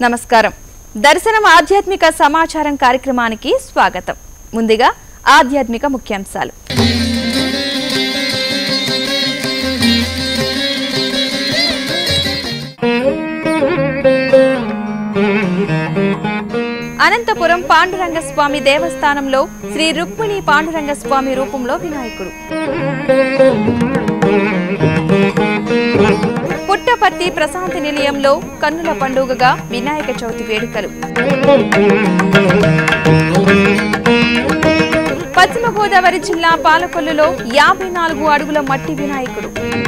నమస్కారం దర్శనం ఆధ్యాత్మిక సమాచారం కార్యక్రమానికి స్వాగతం ముందుగా ఆధ్యాత్మిక ముఖ్యాంశాలు అనంతపురం పాండురంగ స్వామి దేవస్థానంలో శ్రీ రుక్మిణి పాండురంగ స్వామి రూపంలో వినాయకుడు పుట్టపర్తి ప్రశాంతి నిలయంలో కన్నుల పండుగగా వినాయక చవితి వేడుకలు పశ్చిమ గోదావరి జిల్లా పాలకొల్లులో యాభై నాలుగు అడుగుల మట్టి వినాయకుడు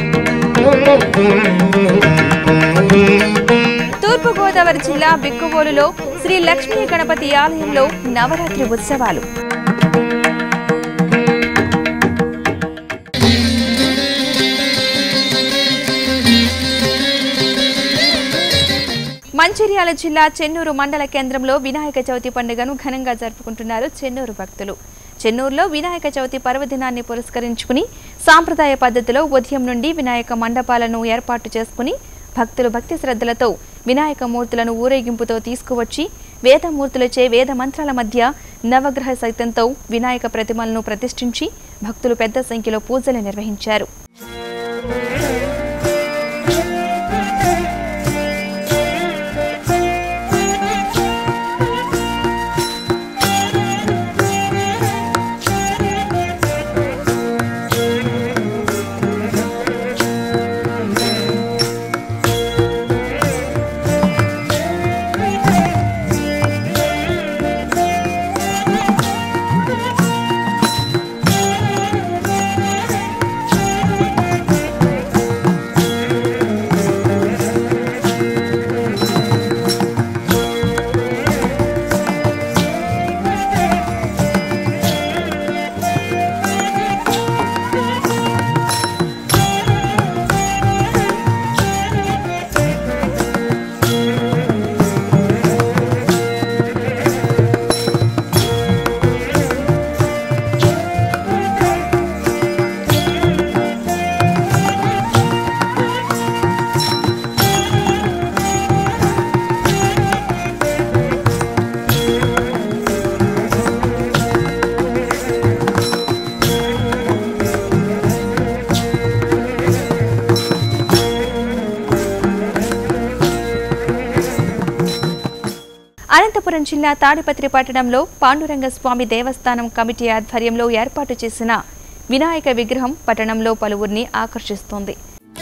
తూర్పు గోదావరి జిల్లా బిక్కువోలులో శ్రీ లక్ష్మీ గణపతి ఆలయంలో నవరాత్రి ఉత్సవాలు మంచిర్యాల జిల్లా చెన్నూరు మండల కేంద్రంలో వినాయక చవితి పండుగను ఘనంగా జరుపుకుంటున్నారు చెన్నూరు భక్తులు చెన్నూరులో వినాయక చవితి పర్వదినాన్ని పురస్కరించుకుని సాంప్రదాయ పద్ధతిలో ఉదయం నుండి వినాయక మండపాలను ఏర్పాటు చేసుకుని భక్తులు భక్తి శ్రద్ధలతో వినాయక మూర్తులను ఊరేగింపుతో తీసుకువచ్చి వేదమూర్తులచే వేద మంత్రాల మధ్య నవగ్రహ సైతంతో వినాయక ప్రతిమలను ప్రతిష్ఠించి భక్తులు పెద్ద సంఖ్యలో పూజలు నిర్వహించారు అనంతపురం జిల్లా తాడిపత్రి పట్టణంలో పాండురంగ స్వామి దేవస్థానం కమిటీ ఆధ్వర్యంలో ఏర్పాటు చేసిన వినాయక విగ్రహం పట్టణంలో పలువురిని ఆకర్షిస్తోంది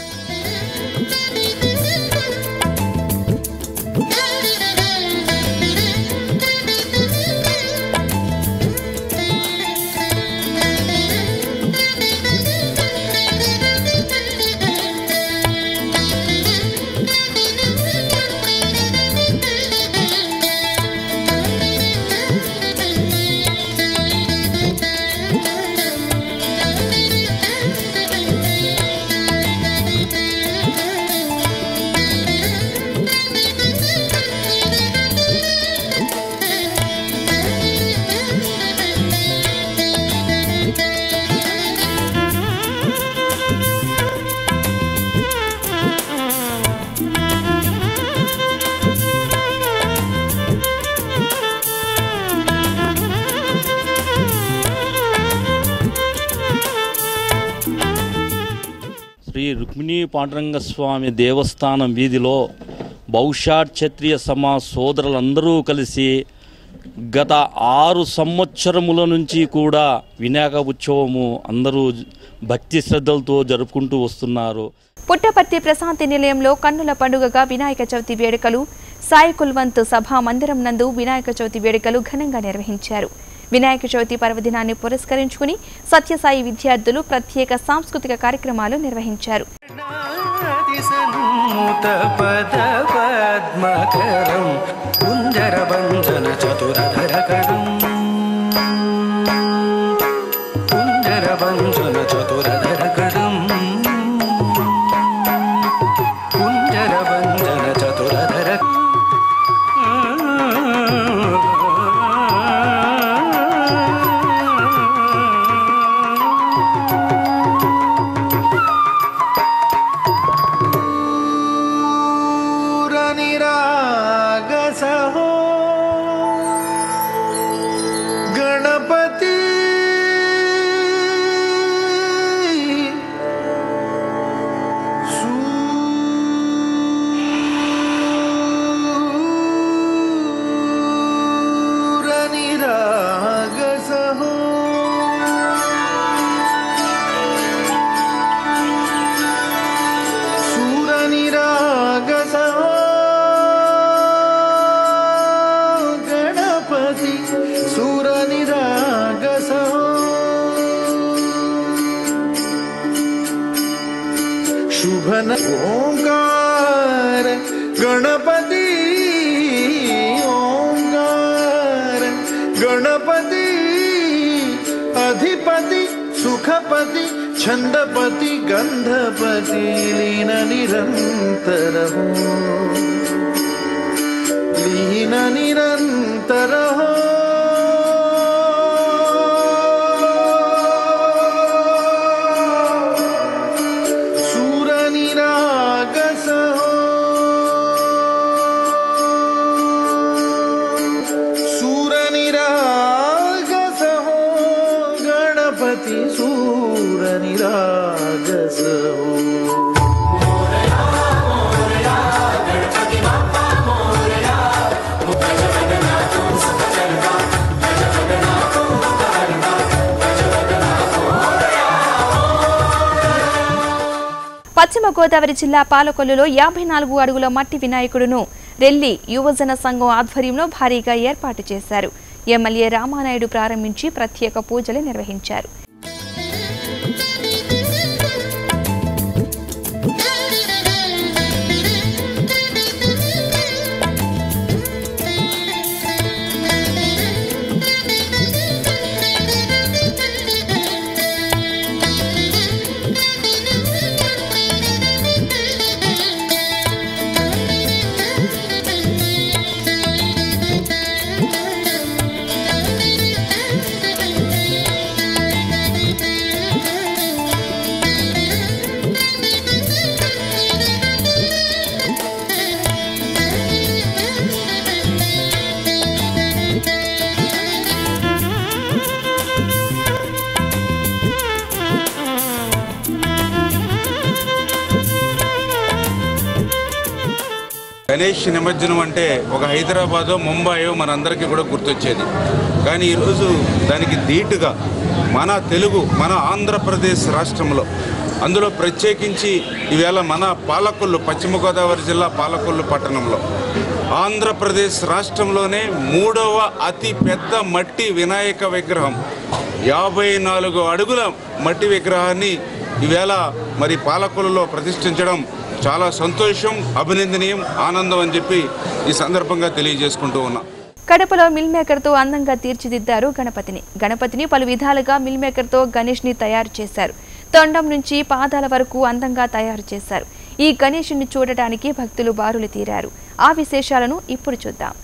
శ్రీ రుక్మిణీ పాండురంగ స్వామి దేవస్థానం వీధిలో బహుశా క్షత్రియ సమా సోదరులందరూ కలిసి గత ఆరు సంవత్సరముల నుంచి కూడా వినాయక ఉత్సవము అందరూ భక్తి శ్రద్ధలతో జరుపుకుంటూ వస్తున్నారు పుట్టపర్తి ప్రశాంతి నిలయంలో కన్నుల పండుగగా వినాయక చవితి వేడుకలు సాయి కుల్వంత్ సభా మందిరం నందు వినాయక చవితి వేడుకలు ఘనంగా నిర్వహించారు వినాయక చవితి పర్వదినాన్ని పురస్కరించుకుని సత్యసాయి విద్యార్థులు ప్రత్యేక సాంస్కృతిక కార్యక్రమాలు నిర్వహించారు నాదిసన్నుతపదపద్మకరం కుంజరభంజన చతురధరకడం కుంజరభంజన చతురధరకడం కుంజరభంజన చతురధర సుఖపతి ఛందపతి గంధపతి లీన నిరంతరహో లీన నిరంతరహో సూర నిరాగసహో సూర నిరాగసహో గణపతి సూర నిరాగసహో పశ్చిమ గోదావరి జిల్లా పాలకొల్లులో యాభై నాలుగు అడుగుల మట్టి వినాయకుడును రెల్లి యువజన సంఘం ఆధ్వర్యంలో భారీగా ఏర్పాటు చేశారు ఎమ్మెల్యే రామానాయుడు ప్రారంభించి ప్రత్యేక పూజలు నిర్వహించారు గణేష్ నిమజ్జనం అంటే ఒక హైదరాబాదో ముంబాయో మనందరికీ కూడా గుర్తొచ్చేది కానీ ఈరోజు దానికి ధీటుగా మన తెలుగు మన ఆంధ్రప్రదేశ్ రాష్ట్రంలో అందులో ప్రత్యేకించి ఈవేళ మన పాలకొల్లు పశ్చిమ గోదావరి జిల్లా పాలకొల్లు పట్టణంలో ఆంధ్రప్రదేశ్ రాష్ట్రంలోనే మూడవ అతి పెద్ద మట్టి వినాయక విగ్రహం యాభై నాలుగు అడుగుల మట్టి విగ్రహాన్ని ఈవేళ మరి పాలకొల్లులో ప్రతిష్ఠించడం చాలా సంతోషం అభినందనీయం ఆనందం అని చెప్పి ఈ సందర్భంగా తెలియజేసుకుంటూ ఉన్నా కడపలో మిల్ మేకర్తో అందంగా తీర్చిదిద్దారు గణపతిని గణపతిని పలు విధాలుగా మిల్ మేకర్తో గణేష్ని తయారు చేశారు తొండం నుంచి పాదాల వరకు అందంగా తయారు చేశారు ఈ గణేషుని చూడటానికి భక్తులు బారులు తీరారు ఆ విశేషాలను ఇప్పుడు చూద్దాం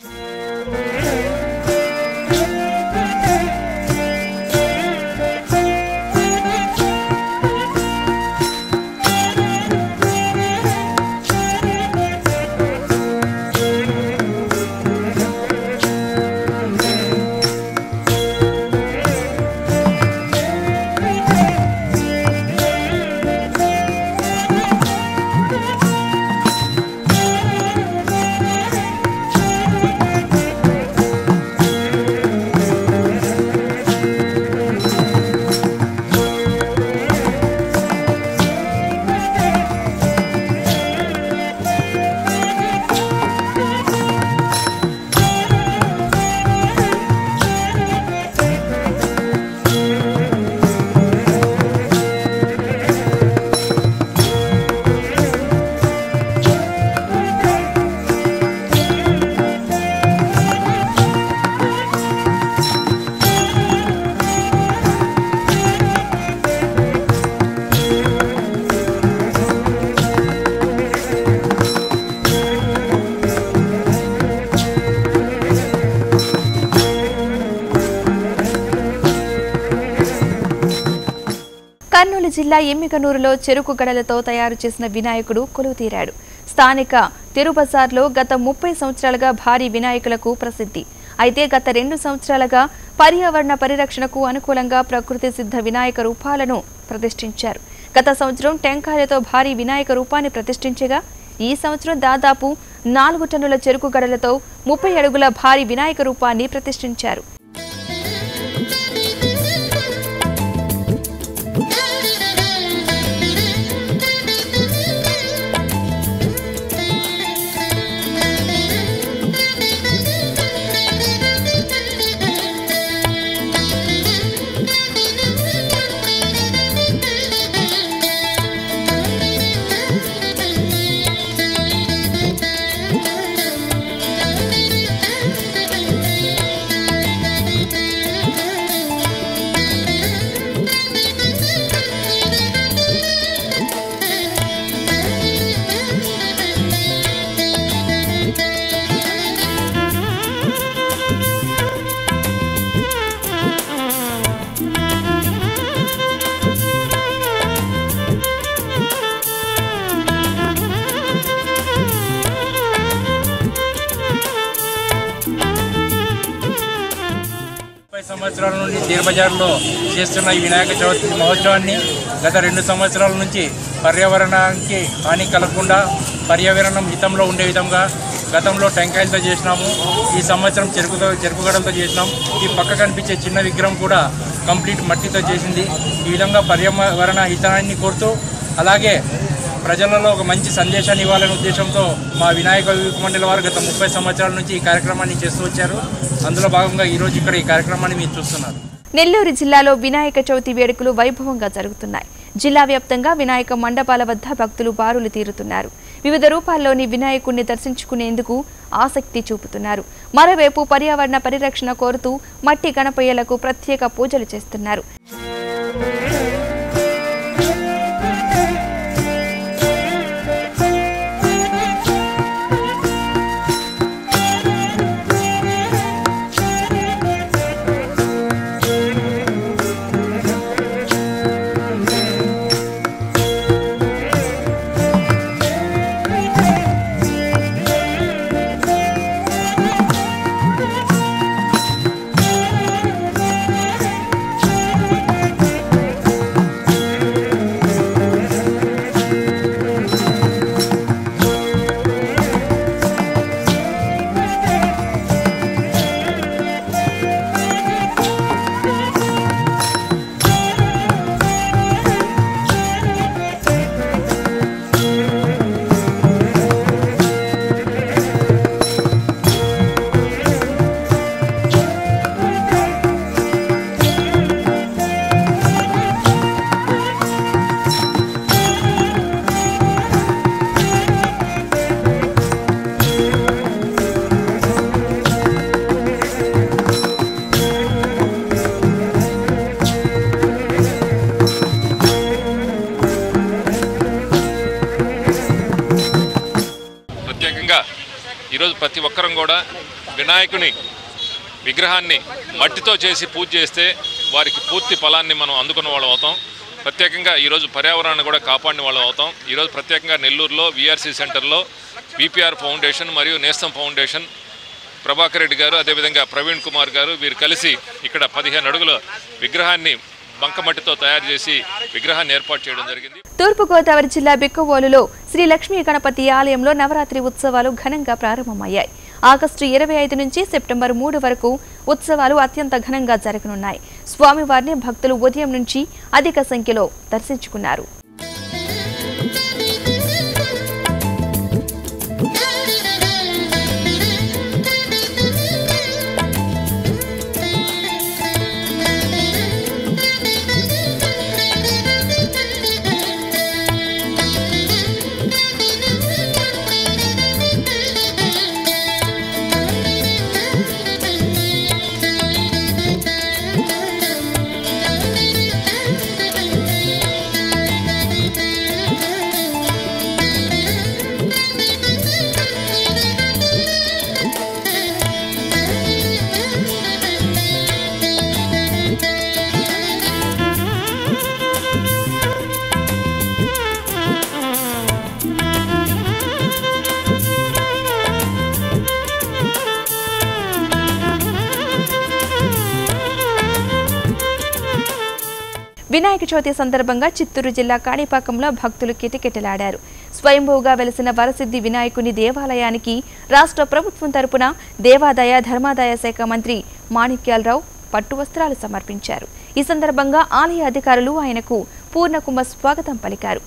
కర్నూలు జిల్లా ఎమ్మికనూరులో చెరుకు గడలతో తయారు చేసిన వినాయకుడు కొలువుతీరాడు స్థానిక తిరుబజార్లో గత ముప్పై సంవత్సరాలుగా భారీ వినాయకులకు ప్రసిద్ధి అయితే గత రెండు సంవత్సరాలుగా పర్యావరణ పరిరక్షణకు అనుకూలంగా ప్రకృతి సిద్ధ వినాయక రూపాలను ప్రతిష్ఠించారు గత సంవత్సరం టెంకాయలతో భారీ వినాయక రూపాన్ని ప్రతిష్ఠించగా ఈ సంవత్సరం దాదాపు నాలుగు టన్నుల చెరుకు గడలతో ముప్పై అడుగుల భారీ వినాయక రూపాన్ని ప్రతిష్ఠించారు సంవత్సరాల నుండి తీర్బజార్లో చేస్తున్న ఈ వినాయక చవితి మహోత్సవాన్ని గత రెండు సంవత్సరాల నుంచి పర్యావరణానికి హాని కలగకుండా పర్యావరణం హితంలో ఉండే విధంగా గతంలో టెంకాయలతో చేసినాము ఈ సంవత్సరం చెరుకుతో చెరుకుగడలతో చేసినాం ఈ పక్క కనిపించే చిన్న విగ్రహం కూడా కంప్లీట్ మట్టితో చేసింది ఈ విధంగా పర్యావరణ హితాన్ని కోరుతూ అలాగే ప్రజలలో ఒక మంచి సందేశాన్ని ఇవ్వాలనే ఉద్దేశంతో మా వినాయక వివేక మండలి వారు గత ముప్పై సంవత్సరాల నుంచి ఈ కార్యక్రమాన్ని చేస్తూ వచ్చారు అందులో భాగంగా ఈరోజు ఇక్కడ ఈ కార్యక్రమాన్ని మీరు చూస్తున్నారు నెల్లూరు జిల్లాలో వినాయక చవితి వేడుకలు వైభవంగా జరుగుతున్నాయి జిల్లా వ్యాప్తంగా వినాయక మండపాల వద్ద భక్తులు బారులు తీరుతున్నారు వివిధ రూపాల్లోని వినాయకుడిని దర్శించుకునేందుకు ఆసక్తి చూపుతున్నారు మరోవైపు పర్యావరణ పరిరక్షణ కోరుతూ మట్టి గణపయ్యలకు ప్రత్యేక పూజలు చేస్తున్నారు ప్రత్యేకంగా ఈరోజు ప్రతి ఒక్కరం కూడా వినాయకుని విగ్రహాన్ని మట్టితో చేసి పూజ చేస్తే వారికి పూర్తి ఫలాన్ని మనం అందుకున్న వాళ్ళం అవుతాం ప్రత్యేకంగా ఈరోజు పర్యావరణాన్ని కూడా కాపాడిన వాళ్ళం అవుతాం ఈరోజు ప్రత్యేకంగా నెల్లూరులో విఆర్సీ సెంటర్లో బీపీఆర్ ఫౌండేషన్ మరియు నేస్తం ఫౌండేషన్ ప్రభాకర్ రెడ్డి గారు అదేవిధంగా ప్రవీణ్ కుమార్ గారు వీరు కలిసి ఇక్కడ పదిహేను అడుగుల విగ్రహాన్ని బంకమట్టితో తయారు చేసి విగ్రహాన్ని ఏర్పాటు చేయడం జరిగింది తూర్పుగోదావరి జిల్లా బిక్కవోలులో శ్రీ లక్ష్మీ గణపతి ఆలయంలో నవరాత్రి ఉత్సవాలు ఘనంగా ప్రారంభమయ్యాయి ఆగస్టు ఇరవై ఐదు నుంచి సెప్టెంబర్ మూడు వరకు ఉత్సవాలు అత్యంత ఘనంగా జరగనున్నాయి స్వామివారిని భక్తులు ఉదయం నుంచి అధిక సంఖ్యలో దర్శించుకున్నారు వినాయక చవితి సందర్భంగా చిత్తూరు జిల్లా కాణిపాకంలో భక్తులు కిటకిటలాడారు స్వయంభూగా వెలిసిన వరసిద్ధి వినాయకుని దేవాలయానికి రాష్ట్ర ప్రభుత్వం తరపున దేవాదాయ ధర్మాదాయ శాఖ మంత్రి మాణిక్యాలరావు పట్టు వస్త్రాలు సమర్పించారు ఈ సందర్భంగా ఆలయ అధికారులు ఆయనకు పూర్ణకుంభ స్వాగతం పలికారు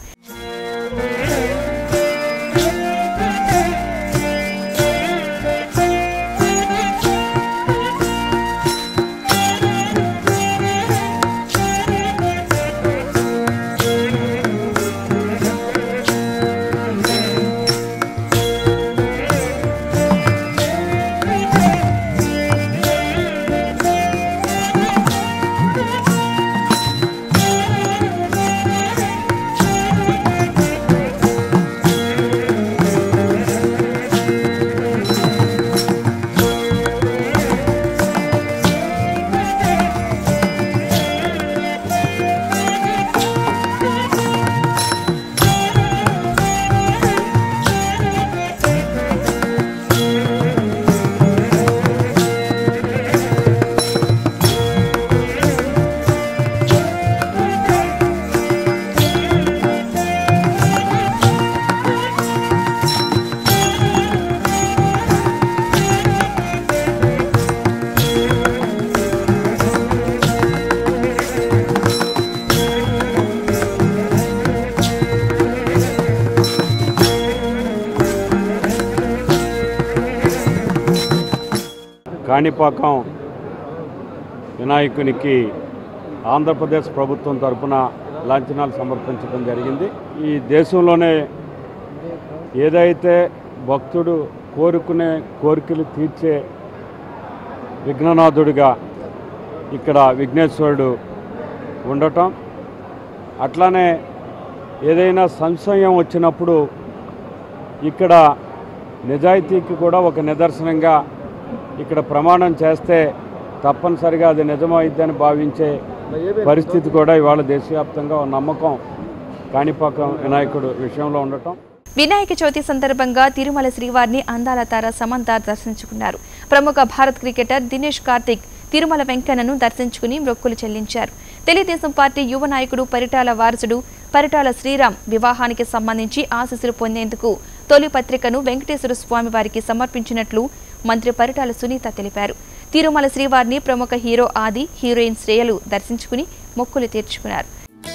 కాణిపాకం వినాయకునికి ఆంధ్రప్రదేశ్ ప్రభుత్వం తరపున లాంఛనాలు సమర్పించడం జరిగింది ఈ దేశంలోనే ఏదైతే భక్తుడు కోరుకునే కోరికలు తీర్చే విఘ్ననాథుడిగా ఇక్కడ విఘ్నేశ్వరుడు ఉండటం అట్లానే ఏదైనా సంశయం వచ్చినప్పుడు ఇక్కడ నిజాయితీకి కూడా ఒక నిదర్శనంగా ఇక్కడ ప్రమాణం చేస్తే తప్పనిసరిగా అది నిజమైద్దని భావించే పరిస్థితి కూడా ఇవాళ దేశవ్యాప్తంగా ఒక నమ్మకం కాణిపాకం వినాయకుడు విషయంలో ఉండటం వినాయక చవితి సందర్భంగా తిరుమల శ్రీవారిని అందాల తార సమంత దర్శించుకున్నారు ప్రముఖ భారత్ క్రికెటర్ దినేష్ కార్తిక్ తిరుమల వెంకన్నను దర్శించుకుని మొక్కులు చెల్లించారు తెలుగుదేశం పార్టీ యువ నాయకుడు పరిటాల వారసుడు పరిటాల శ్రీరామ్ వివాహానికి సంబంధించి ఆశీస్సులు పొందేందుకు తొలి పత్రికను వెంకటేశ్వర స్వామి వారికి సమర్పించినట్లు మంత్రి పరిటాల సునీత తెలిపారు తిరుమల శ్రీవారిని ప్రముఖ హీరో ఆది హీరోయిన్ శ్రేయలు దర్శించుకుని మొక్కులు తీర్చుకున్నారు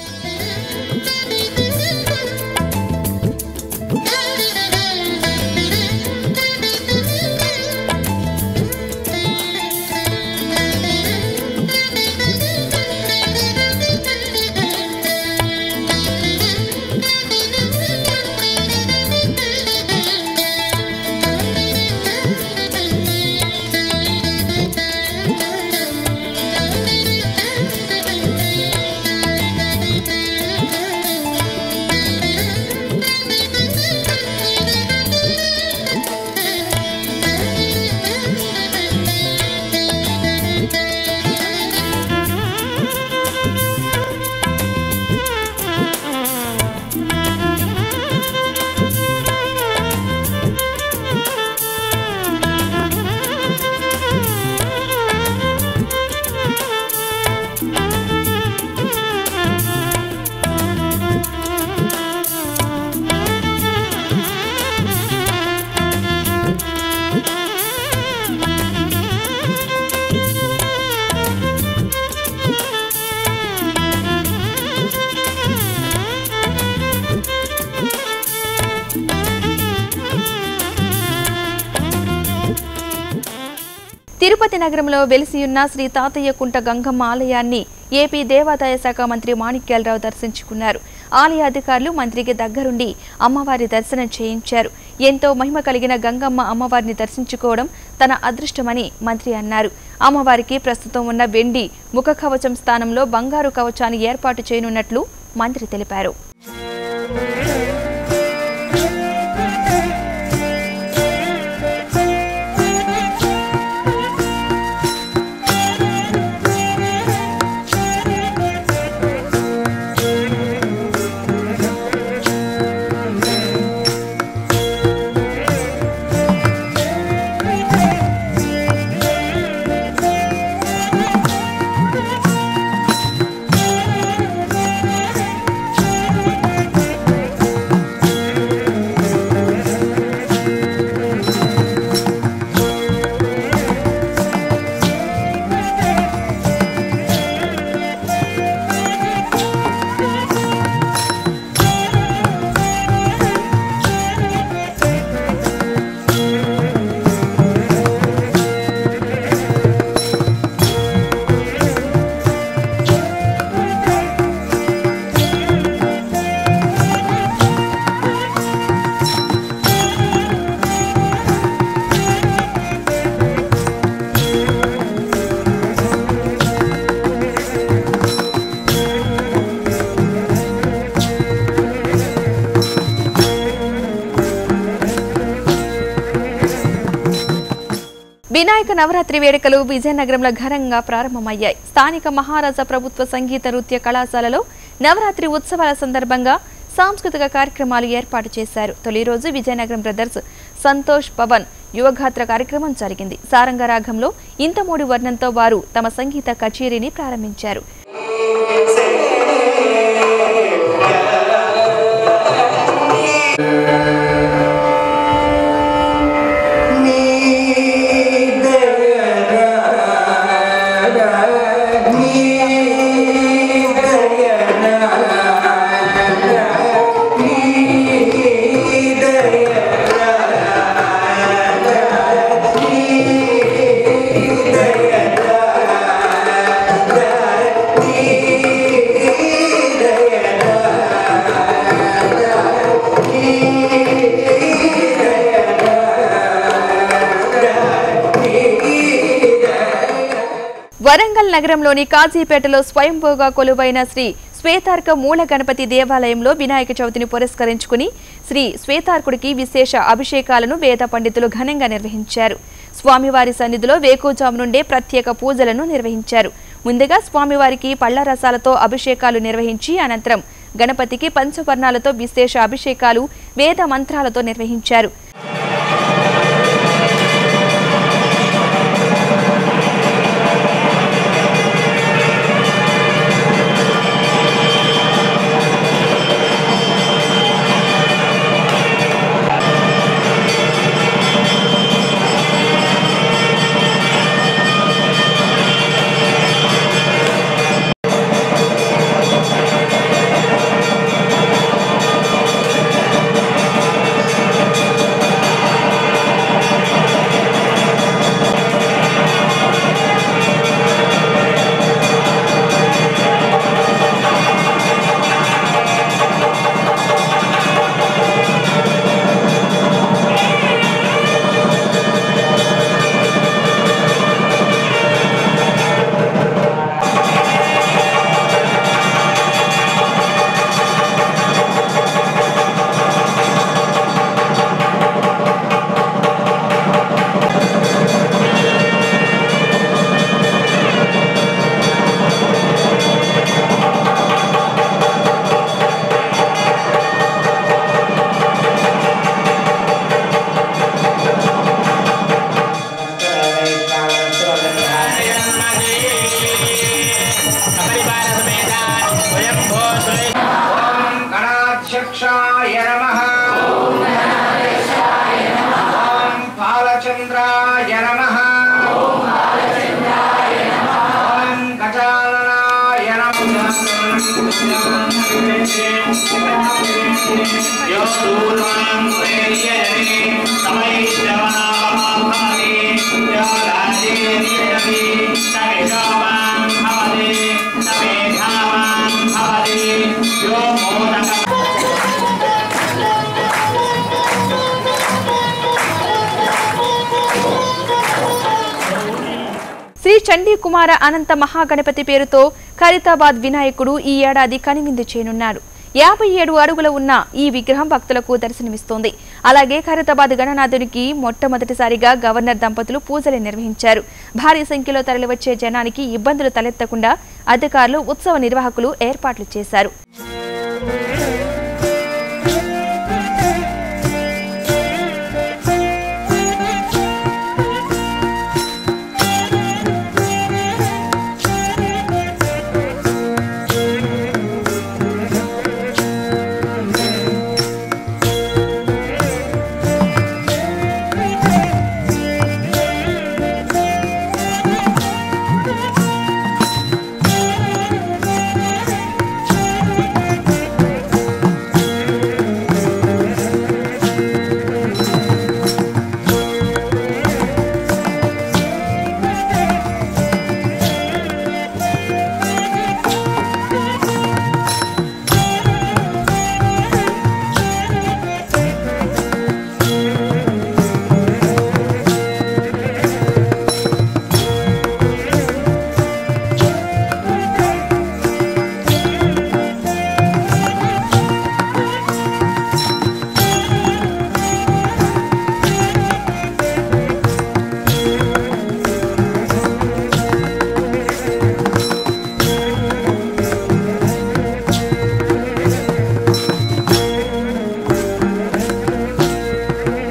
తిరుపతి నగరంలో వెలిసియున్న శ్రీ తాతయ్య కుంట గంగమ్మ ఆలయాన్ని ఏపీ దేవాదాయ శాఖ మంత్రి మాణిక్యాలరావు దర్శించుకున్నారు ఆలయ అధికారులు మంత్రికి దగ్గరుండి అమ్మవారి దర్శనం చేయించారు ఎంతో మహిమ కలిగిన గంగమ్మ అమ్మవారిని దర్శించుకోవడం తన అదృష్టమని మంత్రి అన్నారు అమ్మవారికి ప్రస్తుతం ఉన్న వెండి ముఖ కవచం స్థానంలో బంగారు కవచాన్ని ఏర్పాటు చేయనున్నట్లు మంత్రి తెలిపారు వినాయక నవరాత్రి వేడుకలు విజయనగరంలో ఘనంగా ప్రారంభమయ్యాయి స్థానిక మహారాజా ప్రభుత్వ సంగీత నృత్య కళాశాలలో నవరాత్రి ఉత్సవాల సందర్భంగా సాంస్కృతిక కార్యక్రమాలు ఏర్పాటు చేశారు తొలి రోజు విజయనగరం బ్రదర్స్ సంతోష్ పవన్ యువగాత్ర కార్యక్రమం జరిగింది సారంగరాగంలో ఇంతమూడి వర్ణంతో వారు తమ సంగీత కచేరీని ప్రారంభించారు Yeah. వరంగల్ నగరంలోని కాజీపేటలో స్వయంభూగా కొలువైన శ్రీ శ్వేతార్క మూల గణపతి దేవాలయంలో వినాయక చవితిని పురస్కరించుకుని శ్రీ శ్వేతార్కుడికి విశేష అభిషేకాలను వేద పండితులు ఘనంగా నిర్వహించారు స్వామివారి సన్నిధిలో వేకుజాము నుండే ప్రత్యేక పూజలను నిర్వహించారు ముందుగా స్వామివారికి పళ్ల రసాలతో అభిషేకాలు నిర్వహించి అనంతరం గణపతికి పంచవర్ణాలతో విశేష అభిషేకాలు వేద మంత్రాలతో నిర్వహించారు గణాధ్యక్షాయ నమః ఓం బాలచంద్రాయ నమః ఓం గజాననాయ నమః యో దూర్వాం ప్రేయతే సమైశ్రవణామహాభవతి యో రాజేర్యతి సవిషావాం భవతి సమేధావాం భవతి యో మోదక శ్రీ చండీ కుమార అనంత మహాగణపతి పేరుతో ఖరీతాబాద్ వినాయకుడు ఈ ఏడాది కనువిందు చేయనున్నారు యాభై ఏడు అడుగుల ఉన్న ఈ విగ్రహం భక్తులకు దర్శనమిస్తోంది అలాగే ఖరీతాబాద్ గణనాథునికి మొట్టమొదటిసారిగా గవర్నర్ దంపతులు పూజలు నిర్వహించారు భారీ సంఖ్యలో తరలివచ్చే జనానికి ఇబ్బందులు తలెత్తకుండా అధికారులు ఉత్సవ నిర్వాహకులు ఏర్పాట్లు చేశారు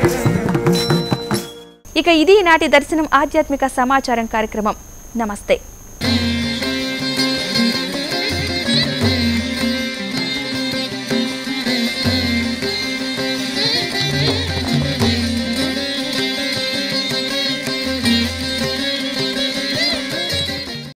ఇక ఇది నాటి దర్శనం ఆధ్యాత్మిక సమాచారం కార్యక్రమం నమస్తే